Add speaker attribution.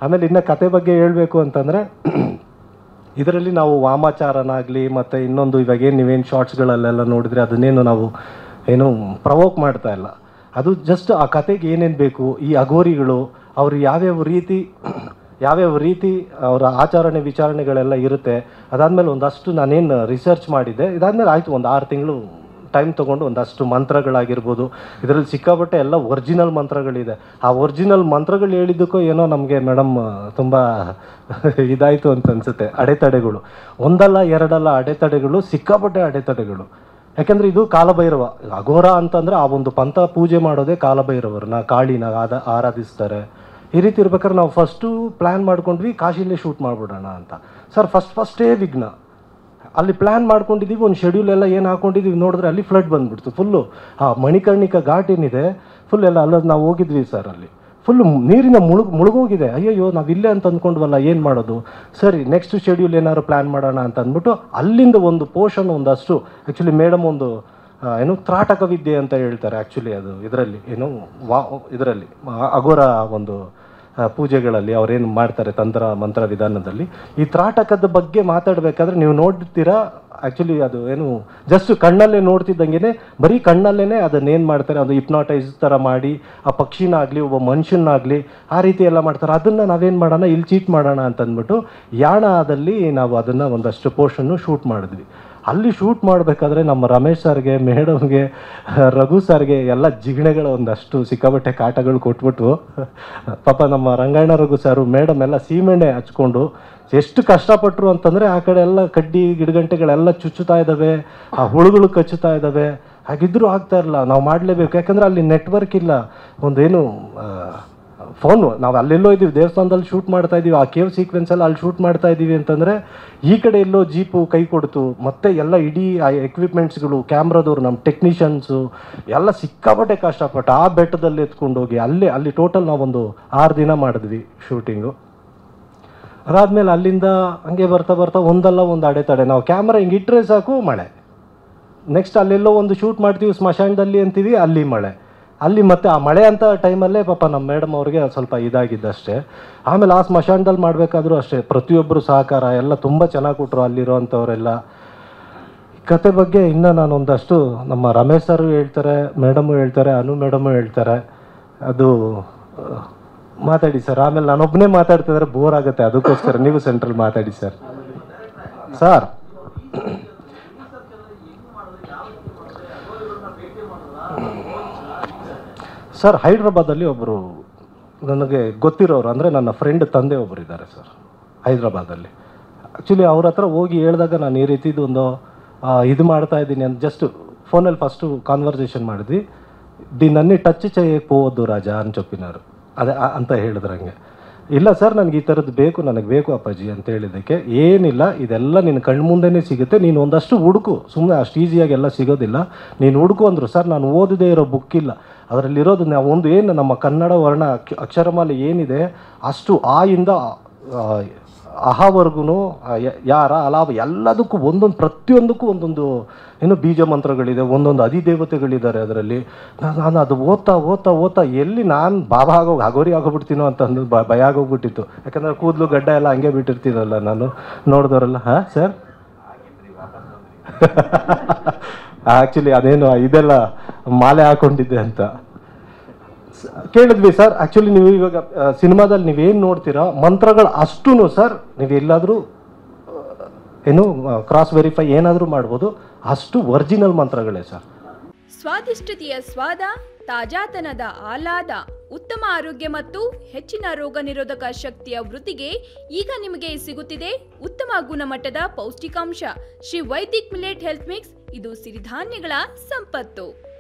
Speaker 1: ಆಮೇಲೆ ಇನ್ನು ಕತೆ ಬಗ್ಗೆ ಹೇಳಬೇಕು ಅಂತಂದರೆ ಇದರಲ್ಲಿ ನಾವು ವಾಮಾಚಾರನಾಗಲಿ ಮತ್ತು ಇನ್ನೊಂದು ಇವಾಗ ಏನು ನೀವೇನು ಶಾರ್ಟ್ಸ್ಗಳಲ್ಲೆಲ್ಲ ನೋಡಿದರೆ ಅದನ್ನೇನು ನಾವು ಏನು ಪ್ರವೋಕ್ ಮಾಡ್ತಾ ಇಲ್ಲ ಅದು ಜಸ್ಟ್ ಆ ಕತೆಗೆ ಏನೇನು ಬೇಕು ಈ ಅಘೋರಿಗಳು ಅವರು ಯಾವ್ಯಾವ ರೀತಿ ಯಾವ್ಯಾವ ರೀತಿ ಅವರ ಆಚರಣೆ ವಿಚಾರಣೆಗಳೆಲ್ಲ ಇರುತ್ತೆ ಅದಾದಮೇಲೆ ಒಂದಷ್ಟು ನಾನೇನು ರಿಸರ್ಚ್ ಮಾಡಿದ್ದೆ ಇದಾದಮೇಲೆ ಆಯಿತು ಒಂದು ಆರು ತಿಂಗಳು ಟೈಮ್ ತೊಗೊಂಡು ಒಂದಷ್ಟು ಮಂತ್ರಗಳಾಗಿರ್ಬೋದು ಇದರಲ್ಲಿ ಸಿಕ್ಕಾಪಟ್ಟೆ ಎಲ್ಲ ಒರಿಜಿನಲ್ ಮಂತ್ರಗಳಿದೆ ಆ ಒರಿಜಿನಲ್ ಮಂತ್ರಗಳು ಹೇಳಿದ್ದಕ್ಕೂ ಏನೋ ನಮಗೆ ಮೇಡಮ್ ತುಂಬ ಇದಾಯಿತು ಅಂತ ಅನಿಸುತ್ತೆ ಅಡೆತಡೆಗಳು ಒಂದಲ್ಲ ಎರಡಲ್ಲ ಅಡೆತಡೆಗಳು ಸಿಕ್ಕಾಪಟ್ಟೆ ಅಡೆತಡೆಗಳು ಯಾಕೆಂದರೆ ಇದು ಕಾಲಭೈರವ ಅಘೋರ ಅಂತಂದರೆ ಆ ಒಂದು ಪಂಥ ಪೂಜೆ ಮಾಡೋದೇ ಕಾಲಭೈರವರನ್ನ ಕಾಳಿನ ಆದ ಆರಾಧಿಸ್ತಾರೆ ಈ ರೀತಿ ಇರ್ಬೇಕಾದ್ರೆ ನಾವು ಫಸ್ಟು ಪ್ಲ್ಯಾನ್ ಮಾಡ್ಕೊಂಡ್ವಿ ಕಾಶಿಲೇ ಶೂಟ್ ಮಾಡಿಬಿಡೋಣ ಅಂತ ಸರ್ ಫಸ್ಟ್ ಫಸ್ಟೇ ವಿಘ್ನ ಅಲ್ಲಿ ಪ್ಲ್ಯಾನ್ ಮಾಡ್ಕೊಂಡಿದ್ದೀವಿ ಒಂದು ಶೆಡ್ಯೂಲ್ ಎಲ್ಲ ಏನು ಹಾಕೊಂಡಿದ್ದೀವಿ ನೋಡಿದ್ರೆ ಅಲ್ಲಿ ಫ್ಲಡ್ ಬಂದ್ಬಿಡ್ತು ಫುಲ್ಲು ಆ ಮಣಿಕರ್ಣಿಕ ಘಾಟ್ ಏನಿದೆ ಫುಲ್ ಎಲ್ಲ ಅಲ್ಲ ನಾವು ಹೋಗಿದ್ವಿ ಸರ್ ಅಲ್ಲಿ ಫುಲ್ ನೀರಿನ ಮುಳುಗ್ ಮುಳುಗೋಗಿದೆ ಅಯ್ಯಯ್ಯೋ ನಾವು ಇಲ್ಲೇ ಅಂತ ಅಂದ್ಕೊಂಡ್ವಲ್ಲ ಏನು ಮಾಡೋದು ಸರಿ ನೆಕ್ಸ್ಟ್ ಶೆಡ್ಯೂಲ್ ಏನಾದ್ರು ಪ್ಲ್ಯಾನ್ ಮಾಡೋಣ ಅಂತ ಅಂದ್ಬಿಟ್ಟು ಅಲ್ಲಿಂದ ಒಂದು ಪೋರ್ಷನ್ ಒಂದಷ್ಟು ಆ್ಯಕ್ಚುಲಿ ಮೇಡಮ್ ಒಂದು ಆ, ಏನು ತ್ರಾಟಕ ವಿದ್ಯೆ ಅಂತ ಹೇಳ್ತಾರೆ ಆ್ಯಕ್ಚುಲಿ ಅದು ಇದರಲ್ಲಿ ಏನು ವಾ ಇದರಲ್ಲಿ ಅಘೋರ ಒಂದು ಆ, ಪೂಜೆಗಳಲ್ಲಿ ಅವ್ರೇನು ಮಾಡ್ತಾರೆ ತಂತ್ರ ಮಂತ್ರ ವಿಧಾನದಲ್ಲಿ ಈ ತ್ರಾಟಕದ ಬಗ್ಗೆ ಮಾತಾಡಬೇಕಾದ್ರೆ ನೀವು ನೋಡ್ತೀರಾ ಆ್ಯಕ್ಚುಲಿ ಅದು ಏನು ಜಸ್ಟ್ ಕಣ್ಣಲ್ಲೇ ನೋಡ್ತಿದ್ದಂಗೆ ಬರೀ ಕಣ್ಣಲ್ಲೇ ಅದನ್ನೇನು ಮಾಡ್ತಾರೆ ಅದು ಹಿಪ್ನಾಟೈಸ್ ಥರ ಮಾಡಿ ಆ ಪಕ್ಷಿನಾಗಲಿ ಒಬ್ಬ ಮನುಷ್ಯನಾಗಲಿ ಆ ರೀತಿ ಎಲ್ಲ ಮಾಡ್ತಾರೆ ಅದನ್ನು ನಾವೇನು ಮಾಡೋಣ ಇಲ್ಲಿ ಚೀಟ್ ಮಾಡೋಣ ಅಂತ ಅಂದ್ಬಿಟ್ಟು ಯಾಣದಲ್ಲಿ ನಾವು ಅದನ್ನು ಒಂದಷ್ಟು ಪೋರ್ಷನ್ನು ಶೂಟ್ ಮಾಡಿದ್ವಿ ಅಲ್ಲಿ ಶೂಟ್ ಮಾಡಬೇಕಾದ್ರೆ ನಮ್ಮ ರಮೇಶ್ ಸರ್ಗೆ ಮೇಡಮ್ಗೆ ರಘು ಸರ್ಗೆ ಎಲ್ಲ ಜಿಗಣೆಗಳ ಒಂದಷ್ಟು ಸಿಕ್ಕಾಬಟ್ಟೆ ಕಾಟಗಳು ಕೊಟ್ಬಿಟ್ಟು ಪಾಪ ನಮ್ಮ ರಂಗಾಯಣ ರಘು ಸರು ಮೇಡಮ್ ಎಲ್ಲ ಸೀಮೆಣ್ಣೆ ಹಚ್ಕೊಂಡು ಎಷ್ಟು ಕಷ್ಟಪಟ್ಟರು ಅಂತಂದರೆ ಆ ಕಡೆ ಎಲ್ಲ ಕಡ್ಡಿ ಗಿಡಗಂಟೆಗಳೆಲ್ಲ ಚುಚ್ಚುತ್ತಾ ಇದ್ದಾವೆ ಆ ಹುಳುಗಳು ಕಚ್ಚುತ್ತಾ ಇದ್ದಾವೆ ಹಾಗಿದ್ರೂ ಆಗ್ತಾ ಇರಲ್ಲ ನಾವು ಮಾಡಲೇಬೇಕು ಯಾಕಂದರೆ ಅಲ್ಲಿ ನೆಟ್ವರ್ಕ್ ಇಲ್ಲ ಒಂದೇನು ಫೋನು ನಾವು ಅಲ್ಲೆಲ್ಲೋ ಇದ್ದೀವಿ ದೇವಸ್ಥಾನದಲ್ಲಿ ಶೂಟ್ ಮಾಡ್ತಾ ಇದ್ದೀವಿ ಆ ಕೇವ್ ಸೀಕ್ವೆನ್ಸಲ್ಲಿ ಅಲ್ಲಿ ಶೂಟ್ ಮಾಡ್ತಾ ಇದ್ದೀವಿ ಅಂತಂದರೆ ಈ ಕಡೆ ಎಲ್ಲೋ ಜೀಪು ಕೈ ಕೊಡ್ತು ಮತ್ತೆ ಎಲ್ಲ ಇಡೀ ಆ ಎಕ್ವಿಪ್ಮೆಂಟ್ಸ್ಗಳು ಕ್ಯಾಮ್ರಾದವ್ರು ನಮ್ಮ ಟೆಕ್ನಿಷಿಯನ್ಸು ಎಲ್ಲ ಸಿಕ್ಕಾಪಟ್ಟೆ ಕಷ್ಟಪಟ್ಟು ಆ ಬೆಟ್ಟದಲ್ಲಿ ಎತ್ಕೊಂಡು ಹೋಗಿ ಅಲ್ಲೇ ಅಲ್ಲಿ ಟೋಟಲ್ ನಾವೊಂದು ಆರು ದಿನ ಮಾಡಿದ್ವಿ ಶೂಟಿಂಗು ಅದಾದಮೇಲೆ ಅಲ್ಲಿಂದ ಹಂಗೆ ಬರ್ತಾ ಬರ್ತಾ ಒಂದಲ್ಲ ಒಂದು ಅಡೆತಡೆ ನಾವು ಕ್ಯಾಮ್ರಾ ಹಿಂಗೆ ಇಟ್ಟರೆ ಸಾಕು ಮಳೆ ನೆಕ್ಸ್ಟ್ ಅಲ್ಲೆಲ್ಲೋ ಒಂದು ಶೂಟ್ ಮಾಡ್ತೀವಿ ಸ್ಮಶಾನದಲ್ಲಿ ಅಂತೀವಿ ಅಲ್ಲಿ ಮಳೆ ಅಲ್ಲಿ ಮತ್ತೆ ಆ ಮಳೆ ಅಂತ ಟೈಮಲ್ಲೇ ಪಾಪ ನಮ್ಮ ಮೇಡಮ್ ಅವ್ರಿಗೆ ಸ್ವಲ್ಪ ಇದಾಗಿದ್ದಷ್ಟೇ ಆಮೇಲೆ ಆ ಸ್ಮಶಾನದಲ್ಲಿ ಮಾಡಬೇಕಾದ್ರೂ ಅಷ್ಟೇ ಪ್ರತಿಯೊಬ್ಬರು ಸಹಕಾರ ಎಲ್ಲ ತುಂಬ ಚೆನ್ನಾಗಿ ಕೊಟ್ಟರು ಅಲ್ಲಿರೋವಂಥವರೆಲ್ಲ ಕತೆ ಬಗ್ಗೆ ಇನ್ನೂ ನಾನು ಒಂದಷ್ಟು ನಮ್ಮ ರಮೇಶ್ ಸರು ಹೇಳ್ತಾರೆ ಮೇಡಮು ಹೇಳ್ತಾರೆ ಅನು ಮೇಡಮು ಹೇಳ್ತಾರೆ ಅದು ಆ, ಮಾತಾಡಿ ಸರ್ ಆಮೇಲೆ ನಾನೊಬ್ಬನೇ ಮಾತಾಡ್ತಿದ್ರೆ ಬೋರ್ ಆಗುತ್ತೆ ಅದಕ್ಕೋಸ್ಕರ ನೀವು ಸೆಂಟ್ರಲ್ ಮಾತಾಡಿ ಸರ್ ಸರ್ ಸರ್ ಹೈದ್ರಾಬಾದಲ್ಲಿ ಒಬ್ಬರು ನನಗೆ ಗೊತ್ತಿರೋರು ಅಂದರೆ ನನ್ನ ಫ್ರೆಂಡ್ ತಂದೆ ಒಬ್ಬರು ಇದ್ದಾರೆ ಸರ್ ಹೈದ್ರಾಬಾದಲ್ಲಿ ಆ್ಯಕ್ಚುಲಿ ಅವ್ರ ಹತ್ರ ಹೋಗಿ ಹೇಳಿದಾಗ ನಾನು ಈ ರೀತಿದು ಒಂದು ಆ, ಇದು ಮಾಡ್ತಾ ಇದ್ದೀನಿ ಅಂತ ಜಸ್ಟ್ ಫೋನಲ್ಲಿ ಫಸ್ಟು ಕಾನ್ವರ್ಸೇಷನ್ ಮಾಡಿದ್ವಿ ದಿ ನನ್ನಿ ಟಚ್ చేయే పోవద్దు ರಾಜಾ ಅಂತ ಚೊಪ್ಪಿನಾರು ಅದೇ ಆ- ಅಂತ ಹೇಳಿದ್ರಂಗೆ ಇಲ್ಲ ಸರ್ ನನಗೆ ಈ ಥರದ್ದು ಬೇಕು ನನಗೆ ಬೇಕು ಅಪ್ಪಾಜಿ ಅಂತ ಹೇಳಿದ್ದಕ್ಕೆ ಏನಿಲ್ಲ ಇದೆಲ್ಲ ನಿನ್ನ ಕಣ್ಮುಂದೆನೇ ಸಿಗುತ್ತೆ ನೀನು ಒಂದಷ್ಟು ಹುಡುಕು ಸುಮ್ಮನೆ ಅಷ್ಟು ಈಸಿಯಾಗಿ ಎಲ್ಲ ಸಿಗೋದಿಲ್ಲ ನೀನು ಹುಡುಕು ಅಂದರು ಸರ್ ನಾನು ಓದದೇ ಇರೋ ಬುಕ್ ಇಲ್ಲ ಅದರಲ್ಲಿರೋದು ನಾವು ಒಂದು ಏನು ನಮ್ಮ ಕನ್ನಡ ವರ್ಣ ಅಕ್ಷ- ಅಕ್ಷರಮಾಲೆ ಏನಿದೆ ಅಷ್ಟು ಆ ಇಂದ ಆ, ಅಹವರೆಗೂ ಯಾರ ಅಲಾವ ಎಲ್ಲದಕ್ಕೂ ಒಂದೊಂದು ಪ್ರತಿಯೊಂದಕ್ಕೂ ಒಂದೊಂದು ಏನು ಬೀಜ ಮಂತ್ರಗಳಿದೆ ಒಂದೊಂದು ಅಧಿದೇವತೆಗಳಿದ್ದಾರೆ ಅದರಲ್ಲಿ ನಾನು ನಾನು ಅದು ಓದ್ತಾ ಓದ್ತಾ ಓದ್ತಾ ಎಲ್ಲಿ ನಾನು ಬಾಬಾ ಆಗೋ ಹಗೋರಿ ಆಗೋಗ್ಬಿಡ್ತೀನೋ ಅಂತ ಅಂದು ಬ- ಭಯ ಆಗೋಗ್ಬಿಟ್ಟಿತ್ತು ಯಾಕಂದರೆ ಕೂದಲು ಗಡ್ಡ ಎಲ್ಲ ಹಂಗೆ ಬಿಟ್ಟಿರ್ತೀನಲ್ಲ ನಾನು ನೋಡಿದವರೆಲ್ಲ ಹಾಂ ಸರ್ ಆ್ಯಕ್ಚುಲಿ ಅದೇನು ಇದೆಲ್ಲ ಮಾಲೆ ಹಾಕೊಂಡಿದ್ದೆ ಅಂತ ಸ- ಕೇಳಿದ್ವಿ ಸರ್ ಆ್ಯಕ್ಚುಲಿ ನೀವು ಇವಾಗ ಆ, ಸಿನಿಮಾದಲ್ಲಿ ನೀವೇನು ನೋಡ್ತೀರಾ ಮಂತ್ರಗಳು ಅಷ್ಟೂ ಸರ್ ನೀವು ಎಲ್ಲಾದರೂ ಏನು ಕ್ರಾಸ್ ವೆರಿಫೈ ಏನಾದರೂ ಮಾಡ್ಬೋದು ಅಷ್ಟು ಒರಿಜಿನಲ್ ಮಂತ್ರಗಳೇ ಸರ್
Speaker 2: ಸ್ವಾದಿಷ್ಟತೆಯ ಸ್ವಾದ ತಾಜಾತನದ ಆಹ್ಲಾದ ಉತ್ತಮ ಆರೋಗ್ಯ ಮತ್ತು ಹೆಚ್ಚಿನ ರೋಗ ನಿರೋಧಕ ಶಕ್ತಿಯ ವೃದ್ಧಿಗೆ ಈಗ ನಿಮಗೆ ಸಿಗುತ್ತಿದೆ ಉತ್ತಮ ಗುಣಮಟ್ಟದ ಪೌಷ್ಟಿಕಾಂಶ Shri Vaidik millet health mix ಇದು ಸಿರಿಧಾನ್ಯಗಳ ಸಂಪತ್ತು